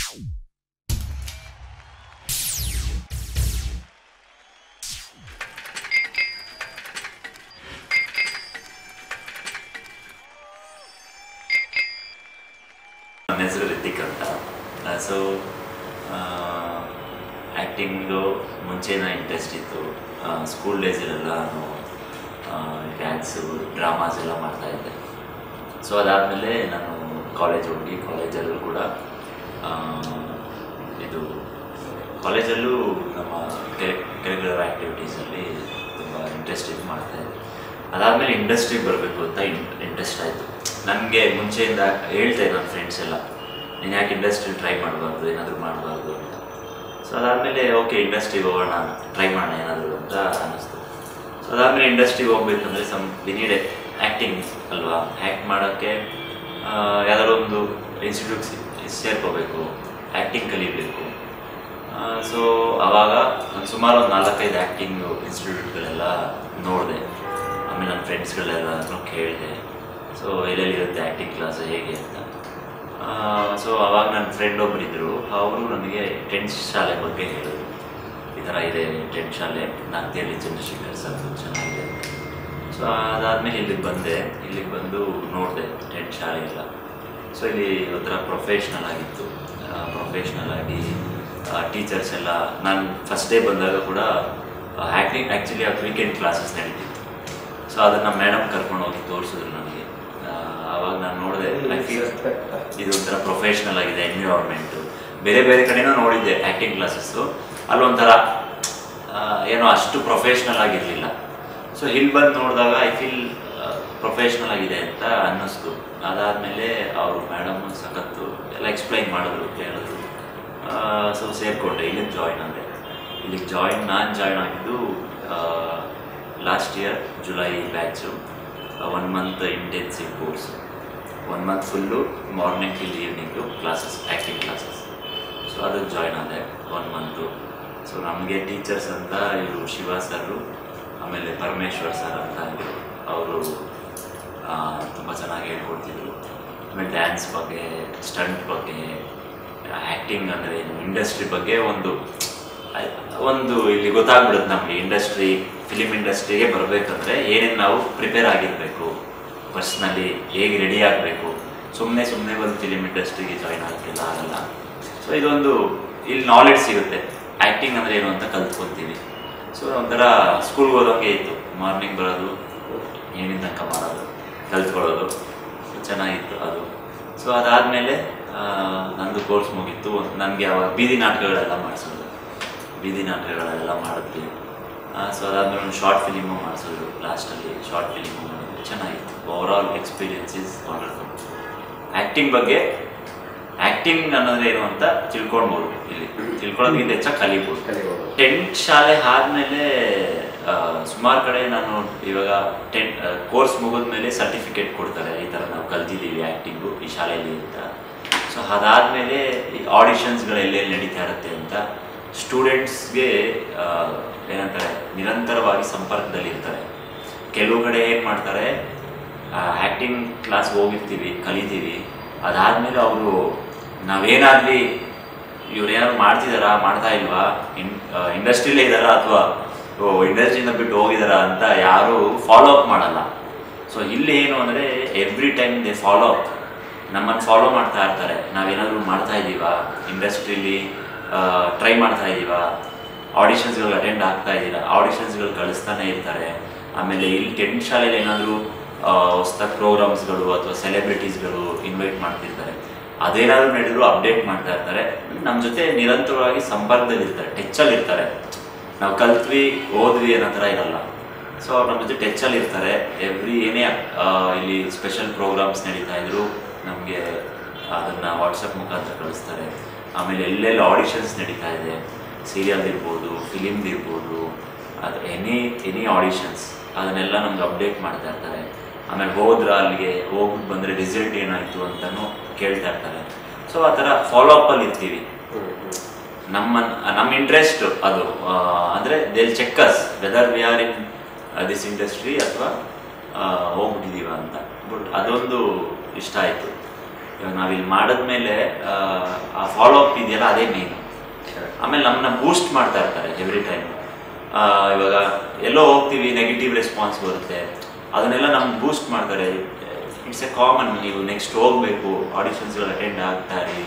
ನನ್ನ ಹೆಸರು ರಿತಿಕ್ ಅಂತ ಸೊ ಆ್ಯಕ್ಟಿಂಗು ಮುಂಚೆನ ಇಂಟ್ರೆಸ್ಟ್ ಇತ್ತು ಸ್ಕೂಲ್ ಡೇಸಲ್ಲೆಲ್ಲ ನಾನು ಡ್ಯಾನ್ಸು ಡ್ರಾಮಾಸ್ ಎಲ್ಲ ಮಾಡ್ತಾಯಿದ್ದೆ ಸೊ ಅದಾದಮೇಲೆ ನಾನು ಕಾಲೇಜ್ ಹೋಗಿ ಕಾಲೇಜಲ್ಲೂ ಕೂಡ ಆ, ಇದು ಕಾಲೇಜಲ್ಲೂ ನಮ್ಮ ಕರಿಕ್ಯುಲರ್ ಆ್ಯಕ್ಟಿವಿಟೀಸಲ್ಲಿ ತುಂಬ ಇಂಟ್ರೆಸ್ಟ್ ಇದು ಮಾಡ್ತಾಯಿದ್ದೆ ಅದಾದಮೇಲೆ ಇಂಡಸ್ಟ್ರಿಗೆ ಬರಬೇಕು ಅಂತ ಇಂಟ್ರೆಸ್ಟ್ ಆಯಿತು ನನಗೆ ಮುಂಚೆಯಿಂದ ಹೇಳ್ತಾರೆ ನನ್ನ ಫ್ರೆಂಡ್ಸ್ ಎಲ್ಲ ನೀನು ಯಾಕೆ ಇಂಡಸ್ಟ್ರಿ ಟ್ರೈ ಮಾಡಬಾರ್ದು ಏನಾದರೂ ಮಾಡಬಾರ್ದು ಅಂತ ಸೊ ಅದಾದಮೇಲೆ ಓಕೆ ಇಂಡಸ್ಟ್ರಿಗೆ ಹೋಗೋಣ ಟ್ರೈ ಮಾಡೋಣ ಏನಾದರೂ ಅಂತ ಅನ್ನಿಸ್ತು ಸೊ ಅದಾದಮೇಲೆ ಇಂಡಸ್ಟ್ರಿಗೆ ಹೋಗ್ಬೇಕಂದ್ರೆ ಸಮ್ ವಿ ನೀಡ್ ಆ್ಯಕ್ಟಿಂಗ್ ಅಲ್ವಾ ಆ್ಯಕ್ಟ್ ಮಾಡೋಕ್ಕೆ ಯಾವ್ದಾದ್ರು ಒಂದು ಇನ್ಸ್ಟಿಟ್ಯೂಟ್ ಸೇರ್ಕೋಬೇಕು ಆ್ಯಕ್ಟಿಂಗ್ ಕಲಿಬೇಕು ಸೊ ಆವಾಗ ನಾನು ಸುಮಾರು ಒಂದು ನಾಲ್ಕೈದು ಆ್ಯಕ್ಟಿಂಗ್ ಇನ್ಸ್ಟಿಟ್ಯೂಟ್ಗಳೆಲ್ಲ ನೋಡಿದೆ ಆಮೇಲೆ ನನ್ನ ಫ್ರೆಂಡ್ಸ್ಗಳೆಲ್ಲ ಕೇಳಿದೆ ಸೊ ಎಲ್ಲೆಲ್ಲಿ ಇರುತ್ತೆ ಆ್ಯಕ್ಟಿಂಗ್ ಕ್ಲಾಸ್ ಹೇಗೆ ಅಂತ ಸೊ ಅವಾಗ ನನ್ನ ಫ್ರೆಂಡ್ ಒಬ್ಬರಿದ್ದರು ಅವರು ನನಗೆ ಟೆಂತ್ ಶಾಲೆ ಬಗ್ಗೆ ಹೇಳಿದ್ರು ಈ ಥರ ಇದೆ ಟೆಂತ್ ಶಾಲೆ ನಾಲ್ಕೇಳಿ ಚಂದ್ರಶೇಖರ್ ಸರ್ ಚೆನ್ನಾಗಿದೆ ಸೊ ಅದಾದಮೇಲೆ ಇಲ್ಲಿಗೆ ಬಂದೆ ಇಲ್ಲಿಗೆ ಬಂದು ನೋಡಿದೆ ಟೆಂತ್ ಶಾಲೆ ಎಲ್ಲ ಸೊ ಇಲ್ಲಿ ಒಂಥರ ಪ್ರೊಫೆಷ್ನಲ್ ಆಗಿತ್ತು ಪ್ರೊಫೆಷ್ನಲ್ ಆಗಿ ಟೀಚರ್ಸ್ ಎಲ್ಲ ನಾನು ಫಸ್ಟ್ ಡೇ ಬಂದಾಗ ಕೂಡ ಆ್ಯಕ್ಟಿಂಗ್ ಆ್ಯಕ್ಚುಲಿ ಅದು ವೀಕೆಂಡ್ ಕ್ಲಾಸಸ್ ನಡೀತಿತ್ತು ಸೊ ಅದನ್ನು ಮೇಡಮ್ ಕರ್ಕೊಂಡು ಹೋಗಿ ತೋರಿಸಿದ್ರು ನನಗೆ ಆ, ಆವಾಗ ನಾನು ನೋಡಿದೆ ಐ ಫೀಲ್ ಇದು ಒಂಥರ ಪ್ರೊಫೆಷ್ನಲ್ ಆಗಿದೆ ಎನ್ವಿರಾನ್ಮೆಂಟು ಬೇರೆ ಬೇರೆ ಕಡೆನೂ ನೋಡಿದ್ದೆ ಆ್ಯಕ್ಟಿಂಗ್ ಕ್ಲಾಸಸ್ಸು ಅಲ್ಲೊಂಥರ ಆ, ಏನೋ ಅಷ್ಟು ಪ್ರೊಫೆಷ್ನಲ್ ಆಗಿರಲಿಲ್ಲ ಸೊ ಇಲ್ಲಿ ಬಂದು ನೋಡಿದಾಗ ಐ ಫೀಲ್ ಪ್ರೊಫೆಷ್ನಲ್ ಆಗಿದೆ ಅಂತ ಅನ್ನಿಸ್ತು ಅದಾದಮೇಲೆ ಅವರು ಮೇಡಮ್ ಸಖತ್ತು ಎಲ್ಲ ಎಕ್ಸ್ಪ್ಲೈನ್ ಮಾಡಿದ್ರು ಹೇಳಿದ್ರು ಸೊ ಸೇರಿಕೊಂಡೆ ಇಲ್ಲಿಗೆ ಜಾಯ್ನ್ ಆದೆ ಇಲ್ಲಿಗೆ ಜಾಯ್ನ್ ನಾನು ಜಾಯ್ನ್ ಆಗಿದ್ದು last year July batch one month intensive course one month full morning till evening classes acting classes so ಅದಕ್ಕೆ ಜಾಯ್ನ್ ಆದೆ ಒನ್ ಮಂತು ಸೊ ನಮಗೆ ಟೀಚರ್ಸ್ ಅಂತ ಇವರು ಶಿವ ಸರು ಆಮೇಲೆ ಪರಮೇಶ್ವರ್ ಸರ್ ಅಂತ ಇದ್ರು ಅವರು ತುಂಬ ಚೆನ್ನಾಗಿ ಹೇಳ್ಕೊಡ್ತಿದ್ರು ಆಮೇಲೆ ಡ್ಯಾನ್ಸ್ ಬಗ್ಗೆ ಸ್ಟಂಟ್ ಬಗ್ಗೆ ಆ್ಯಕ್ಟಿಂಗ್ ಅಂದರೆ ಏನು ಇಂಡಸ್ಟ್ರಿ ಬಗ್ಗೆ ಒಂದು ಆಯ್- ಒಂದು ಇಲ್ಲಿ ಗೊತ್ತಾಗ್ಬಿಡುತ್ತೆ ನಮಗೆ ಇಂಡಸ್ಟ್ರಿ ಫಿಲಿಮ್ ಇಂಡಸ್ಟ್ರಿಗೆ ಬರಬೇಕಂದ್ರೆ ಏನೇನು ನಾವು ಪ್ರಿಪೇರ್ ಆಗಿರಬೇಕು ಪರ್ಸ್ನಲಿ ಹೇಗೆ ರೆಡಿ ಆಗಬೇಕು ಸುಮ್ಮನೆ ಸುಮ್ಮನೆ ಬಂದು ಫಿಲಿಮ್ ಇಂಡಸ್ಟ್ರಿಗೆ ಜಾಯ್ನ್ ಆಗಕ್ಕೆಲ್ಲ ಆಗಲ್ಲ ಸೊ ಇದೊಂದು ಇಲ್ಲಿ ನಾಲೆಡ್ಜ್ ಸಿಗುತ್ತೆ ಆ್ಯಕ್ಟಿಂಗ್ ಅಂದರೆ ಏನು ಅಂತ ಕಲ್ತ್ಕೊತೀವಿ ಸೊ ಒಂಥರ ಸ್ಕೂಲ್ಗೆ ಹೋದಂಗೆ ಇತ್ತು ಮಾರ್ನಿಂಗ್ ಬರೋದು ಈವ್ನಿಂಗ್ ತನಕ ಮಾಡೋದು ಕಲ್ತ್ಕೊಳ್ಳೋದು ಸೊ ಚೆನ್ನಾಗಿತ್ತು ಅದು ಸೊ ಅದಾದಮೇಲೆ ನಂದು ಕೋರ್ಸ್ ಮುಗೀತು ನನಗೆ ಅವಾಗ ಬೀದಿ ನಾಟಕಗಳೆಲ್ಲ ಮಾಡಿಸೋದು ಬೀದಿ ನಾಟಕಗಳೆಲ್ಲ ಮಾಡಿದ್ವಿ ಸೊ ಅದಾದ್ಮೇಲೆ ಒಂದು ಶಾರ್ಟ್ ಫಿಲಿಮು ಮಾಡಿಸಿದ್ರು ಲಾಸ್ಟಲ್ಲಿ ಶಾರ್ಟ್ ಫಿಲಿಮು ಮಾಡಿದ್ವಿ ಚೆನ್ನಾಗಿತ್ತು over all experience is wonderful acting ಬಗ್ಗೆ ಆ್ಯಕ್ಟಿಂಗ್ ಅನ್ನೋದು ಏನು ಅಂತ ತಿಳ್ಕೊಳ್ಬೋದು ಇಲ್ಲಿ ತಿಳ್ಕೊಳ್ಳೋದಕ್ಕಿಂತ ಹೆಚ್ಚಾಗಿ ಕಲಿಬೋದು ಕಲಿಬೋದು ಟೆಂತ್ ಶಾಲೆ ಆದಮೇಲೆ ಸುಮಾರು ಕಡೆ ನಾನು ಇವಾಗ ಟೆಂತ್ ಕೋರ್ಸ್ ಮುಗಿದ್ಮೇಲೆ ಸರ್ಟಿಫಿಕೇಟ್ ಕೊಡ್ತಾರೆ ಈ ಥರ ನಾವು ಕಲ್ತಿದ್ದೀವಿ ಆ್ಯಕ್ಟಿಂಗು ಈ ಶಾಲೆಯಲ್ಲಿ ಅಂತ ಸೊ ಅದಾದಮೇಲೆ ಈ ಆಡಿಷನ್ಸ್ಗಳು ಎಲ್ಲೆಲ್ಲಿ ನಡೀತಾ ಇರುತ್ತೆ ಅಂತ ಸ್ಟೂಡೆಂಟ್ಸ್ಗೆ ಏನಂತಾರೆ ನಿರಂತರವಾಗಿ ಸಂಪರ್ಕದಲ್ಲಿ ಇರ್ತಾರೆ ಕೆಲವು ಕಡೆ ಏನು ಮಾಡ್ತಾರೆ ಆ್ಯಕ್ಟಿಂಗ್ ಕ್ಲಾಸ್ ಹೋಗಿರ್ತೀವಿ ಕಲಿತೀವಿ ಅದಾದಮೇಲೆ ಅವರು ನಾವೇನಾದ್ವಿ ಇವ್ರು ಏನಾದ್ರು ಮಾಡ್ತಿದಾರಾ ಮಾಡ್ತಾ ಇಲ್ವಾ ಇನ್ ಇಂಡಸ್ಟ್ರಿಲೇ ಇದ್ದಾರಾ ಅಥವಾ ಇಂಡಸ್ಟ್ರಿಯಿಂದ ಬಿಟ್ಟು ಹೋಗಿದಾರಾ ಅಂತ ಯಾರು ಫಾಲೋ ಅಪ್ ಮಾಡಲ್ಲ ಸೊ ಇಲ್ಲಿ ಏನು ಅಂದರೆ every time they follow up ನಮ್ಮನ್ನು ಫಾಲೋ ಮಾಡ್ತಾ ಇರ್ತಾರೆ ನಾವೇನಾದರೂ ಮಾಡ್ತಾ ಇದ್ದೀವಾ ಇಂಡಸ್ಟ್ರೀಲಿ ಟ್ರೈ ಮಾಡ್ತಾ ಇದ್ದೀವಾ ಆಡಿಷನ್ಸ್ಗಳು ಅಟೆಂಡ್ ಆಗ್ತಾ ಇದ್ದೀರಾ ಆಡಿಷನ್ಸ್ಗಳು ಕಳಿಸ್ತಾನೆ ಇರ್ತಾರೆ ಆಮೇಲೆ ಇಲ್ಲಿ ಟೆಂತ್ ಶಾಲೆಯಲ್ಲಿ ಏನಾದರೂ ಹೊಸ್ದಾಗಿ ಪ್ರೋಗ್ರಾಮ್ಸ್ಗಳು ಅಥವಾ ಸೆಲೆಬ್ರಿಟೀಸ್ಗಳು ಇನ್ವೈಟ್ ಮಾಡ್ತಿರ್ತಾರೆ ಅದೇನಾದರೂ ನಡೆದ್ರು ಅಪ್ಡೇಟ್ ಮಾಡ್ತಾ ಇರ್ತಾರೆ ನಮ್ಮ ಜೊತೆ ನಿರಂತರವಾಗಿ ಸಂಪರ್ಕದಲ್ಲಿ ಇರ್ತಾರೆ ಟಚ್ಚಲ್ಲಿ ಇರ್ತಾರೆ ನಾವು ಕಲ್ತ್ವಿ ಓದ್ವಿ ಅನ್ನೋ ಥರ ಇರಲ್ಲ ಸೊ ಅವ್ರು ನಮ್ಮ ಜೊತೆ ಟಚ್ಚಲ್ಲಿ ಇರ್ತಾರೆ ಎವ್ರಿ ಏನೇ ಆ, ಇಲ್ಲಿ ಸ್ಪೆಷಲ್ ಪ್ರೋಗ್ರಾಮ್ಸ್ ನಡೀತಾ ಇದ್ರು ನಮಗೆ ಅದನ್ನು ವಾಟ್ಸಪ್ ಮುಖಾಂತರ ಕಳಿಸ್ತಾರೆ ಆಮೇಲೆ ಎಲ್ಲೆಲ್ಲಿ ಆಡಿಷನ್ಸ್ ನಡೀತಾ ಇದೆ ಸೀರಿಯಲ್ ಇರ್ಬೋದು ಫಿಲಿಮ್ದು ಇರ್ಬೋದು ಅದು ಎನಿ ಎನಿ ಆಡಿಷನ್ಸ್ ಅದನ್ನೆಲ್ಲ ನಮ್ಗೆ ಅಪ್ಡೇಟ್ ಮಾಡ್ತಾ ಇರ್ತಾರೆ ಆಮೇಲೆ ಹೋದ್ರ ಅಲ್ಲಿಗೆ ಹೋಗ್ಬಿಟ್ಟು ಬಂದರೆ ರಿಸಲ್ಟ್ ಏನಾಯಿತು ಅಂತಲೂ ಕೇಳ್ತಾ ಇರ್ತಾರೆ ಸೊ ಆ ಥರ ಫಾಲೋ ಅಪ್ಪಲ್ಲಿ ಇರ್ತೀವಿ ನಮ್ಮ ನಮ್ಮ ಇಂಟ್ರೆಸ್ಟ್ ಅದು ಆ, ಅಂದ್ರೆ they'll check us whether we are in this industry ಅಥವಾ ಹೋಗ್ಬಿಟ್ಟಿದೀವ ಅಂತ ಬಟ್ ಅದೊಂದು ಇಷ್ಟ ಆಯಿತು ಇವಾಗ ನಾವಿಲ್ಲಿ ಮಾಡಿದ್ಮೇಲೆ ಆ ಫಾಲೋ ಅಪ್ ಇದೆಯಲ್ಲ ಅದೇ ಮೇನ್ ಆಮೇಲೆ ನಮ್ಮನ್ನ ಬೂಸ್ಟ್ ಮಾಡ್ತಾ ಇರ್ತಾರೆ ಎವ್ರಿ ಟೈಮ್ ಇವಾಗ ಎಲ್ಲೋ ಹೋಗ್ತೀವಿ ನೆಗೆಟಿವ್ ರೆಸ್ಪಾನ್ಸ್ ಬರುತ್ತೆ ಅದನ್ನೆಲ್ಲ ನಮ್ಗೆ ಬೂಸ್ಟ್ ಮಾಡ್ತಾರೆ ಇಟ್ಸ್ ಎ ಕಾಮನ್ ನೀವು ನೆಕ್ಸ್ಟ್ ಹೋಗಬೇಕು ಆಡಿಷನ್ಸ್ಗಳು ಅಟೆಂಡ್ ಆಗ್ತಾರೆ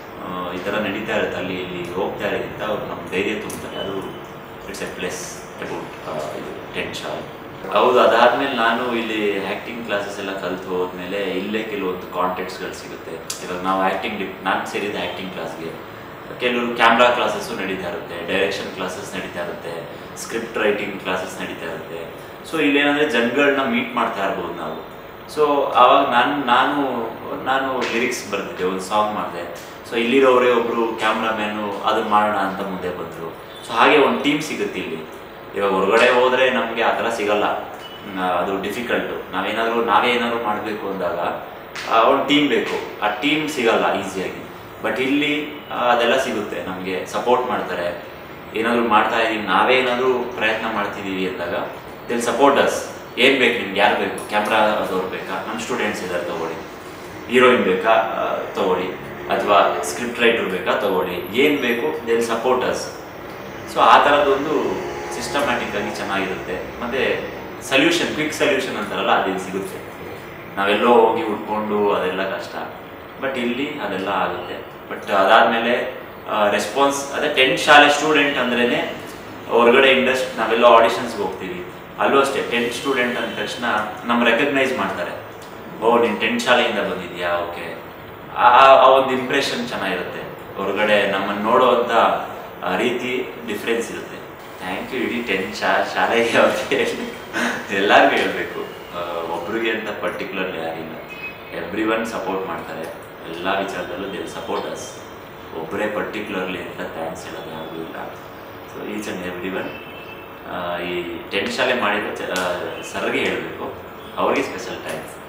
ಈ ಥರ ನಡೀತಾ ಇರುತ್ತೆ ಅಲ್ಲಿ ಇಲ್ಲಿ ಹೋಗ್ತಾ ಇರಿ ಅಂತ ಅವ್ರು ನಮ್ಗೆ ಧೈರ್ಯ ತುಂಬ್ತಾರೆ ಅದು ಇಟ್ಸ್ ಎ ಪ್ಲಸ್ ಅಬೌಟ್ ಇದು ಟೆನ್ಷನ್ ಹೌದು ಅದಾದ್ಮೇಲೆ ನಾನು ಇಲ್ಲಿ ಆ್ಯಕ್ಟಿಂಗ್ ಕ್ಲಾಸಸ್ ಎಲ್ಲ ಕಲ್ತು ಹೋದ್ಮೇಲೆ ಇಲ್ಲೇ ಕೆಲವೊಂದು ಕಾಂಟ್ಯಾಕ್ಟ್ಸ್ಗಳು ಸಿಗುತ್ತೆ ಇವಾಗ ನಾವು ಆ್ಯಕ್ಟಿಂಗ್ ಡಿಪ್ ನಾನು ಸೇರಿದ ಆ್ಯಕ್ಟಿಂಗ್ ಕ್ಲಾಸ್ಗೆ ಕೆಲವರು ಕ್ಯಾಮ್ರಾ ಕ್ಲಾಸಸ್ಸು ನಡೀತಾ ಇರುತ್ತೆ ಡೈರೆಕ್ಷನ್ ಕ್ಲಾಸಸ್ ನಡೀತಾ ಇರುತ್ತೆ ಸ್ಕ್ರಿಪ್ಟ್ ರೈಟಿಂಗ್ ಕ್ಲಾಸಸ್ ನಡೀತಾ ಇರುತ್ತೆ ಸೊ ಇಲ್ಲೇನಂದರೆ ಜನಗಳನ್ನ ಮೀಟ್ ಮಾಡ್ತಾ ಇರ್ಬೋದು ನಾವು ಸೊ ಆವಾಗ ನಾನು ನಾನು ನಾನು ಲಿರಿಕ್ಸ್ ಬರ್ತಿದ್ದೆ ಒಂದು ಸಾಂಗ್ ಮಾಡಿದೆ ಸೊ ಇಲ್ಲಿರೋರೇ ಒಬ್ಬರು ಕ್ಯಾಮ್ರಾಮ್ಯಾನು ಅದನ್ನ ಮಾಡೋಣ ಅಂತ ಮುಂದೆ ಬಂದರು ಸೊ ಹಾಗೆ ಒಂದು ಟೀಮ್ ಸಿಗುತ್ತೆ ಇಲ್ಲಿ ಇವಾಗ ಹೊರಗಡೆ ಹೋದರೆ ನಮಗೆ ಆ ಥರ ಸಿಗಲ್ಲ ಹ್ಮ್, ಅದು ಡಿಫಿಕಲ್ಟು ನಾವೇನಾದರೂ ನಾವೇ ಏನಾದರೂ ಮಾಡಬೇಕು ಅಂದಾಗ ಒಂದು ಟೀಮ್ ಬೇಕು ಆ ಟೀಮ್ ಸಿಗಲ್ಲ ಈಸಿಯಾಗಿ ಬಟ್ ಇಲ್ಲಿ ಆ, ಅದೆಲ್ಲ ಸಿಗುತ್ತೆ ನಮಗೆ ಸಪೋರ್ಟ್ ಮಾಡ್ತಾರೆ ಏನಾದರೂ ಮಾಡ್ತಾ ಇದ್ದೀವಿ ನಾವೇ ಏನಾದರೂ ಪ್ರಯತ್ನ ಮಾಡ್ತಿದ್ದೀವಿ ಅಂದಾಗ ದಿಲ್ ಸಪೋರ್ಟ್ ಅಸ್ ಏನು ಬೇಕು ನಿಮ್ಗೆ ಯಾರು ಬೇಕು ಕ್ಯಾಮ್ರಾ ಅದವ್ರು ಬೇಕಾ ನಮ್ಮ ಸ್ಟೂಡೆಂಟ್ಸ್ ಇದ್ದಾರೆ ತಗೊಳ್ಳಿ ಹೀರೋಯಿನ್ ಬೇಕಾ ಆ, ತಗೊಳ್ಳಿ ಅಥವಾ ಸ್ಕ್ರಿಪ್ಟ್ ರೈಟರ್ ಬೇಕಾ ತಗೊಳ್ಳಿ ಏನು ಬೇಕು ದಿಲ್ ಸಪೋರ್ಟ್ ಅಸ್ ಸೊ ಆ ಥರದ್ದೊಂದು ಸಿಸ್ಟಮ್ಯಾಟಿಕ್ ಆಗಿ ಚೆನ್ನಾಗಿರುತ್ತೆ ಮತ್ತು ಸಲ್ಯೂಷನ್ ಕ್ವಿಕ್ ಸಲ್ಯೂಷನ್ ಅಂತಾರಲ್ಲ ಅದಿಲ್ಲಿ ಸಿಗುತ್ತೆ ನಾವೆಲ್ಲೋ ಹೋಗಿ ಹುಡ್ಕೊಂಡು ಅದೆಲ್ಲ ಕಷ್ಟ ಬಟ್ ಇಲ್ಲಿ ಅದೆಲ್ಲ ಆಗುತ್ತೆ ಬಟ್ ಅದಾದಮೇಲೆ ರೆಸ್ಪಾನ್ಸ್ ಅದೇ ಟೆಂತ್ ಶಾಲೆ ಸ್ಟೂಡೆಂಟ್ ಅಂದ್ರೇ ಹೊರಗಡೆ ಇಂಡಸ್ಟ್ ನಾವೆಲ್ಲ ಆಡಿಷನ್ಸ್ಗೆ ಹೋಗ್ತೀವಿ ಅಲ್ಲೂ ಅಷ್ಟೇ ಟೆಂತ್ ಸ್ಟೂಡೆಂಟ್ ಅಂದ ತಕ್ಷಣ ನಮ್ಮ ರೆಕಗ್ನೈಸ್ ಮಾಡ್ತಾರೆ ಓ ನೀನು ಟೆಂತ್ ಶಾಲೆಯಿಂದ ಬಂದಿದ್ಯಾ ಓಕೆ ಆ ಆ ಒಂದು ಇಂಪ್ರೆಷನ್ ಚೆನ್ನಾಗಿರುತ್ತೆ ಹೊರಗಡೆ ನಮ್ಮನ್ನು ನೋಡುವಂಥ ಆ, ರೀತಿ ಡಿಫ್ರೆನ್ಸ್ ಇರುತ್ತೆ ಥ್ಯಾಂಕ್ ಯು ಇಡೀ ಟೆಂತ್ ಶಾ ಶಾಲೆಗೆ ಅವ್ರಿಗೆ ಎಲ್ಲರಿಗೂ ಹೇಳಬೇಕು ಒಬ್ರಿಗೆ ಅಂತ ಪರ್ಟಿಕ್ಯುಲರ್ಲಿ ಯಾರಿಲ್ಲ ಎವ್ರಿ ಒನ್ ಸಪೋರ್ಟ್ ಮಾಡ್ತಾರೆ ಎಲ್ಲ ವಿಚಾರದಲ್ಲೂ ದೇ ಸಪೋರ್ಟ್ ಅಸ್ ಒಬ್ಬರೇ ಪರ್ಟಿಕ್ಯುಲರ್ಲಿ ಅಂತ ಥ್ಯಾಂಕ್ಸ್ ಹೇಳೋದು ಯಾರಿಗೂ ಇಲ್ಲ so each and every one ಈ ಟೆಂತ್ ಶಾಲೆ ಮಾಡಿರೋ ಸರ್ಗೆ ಹೇಳಬೇಕು ಅವ್ರಿಗೆ ಸ್ಪೆಷಲ್ ಥ್ಯಾಂಕ್ಸ್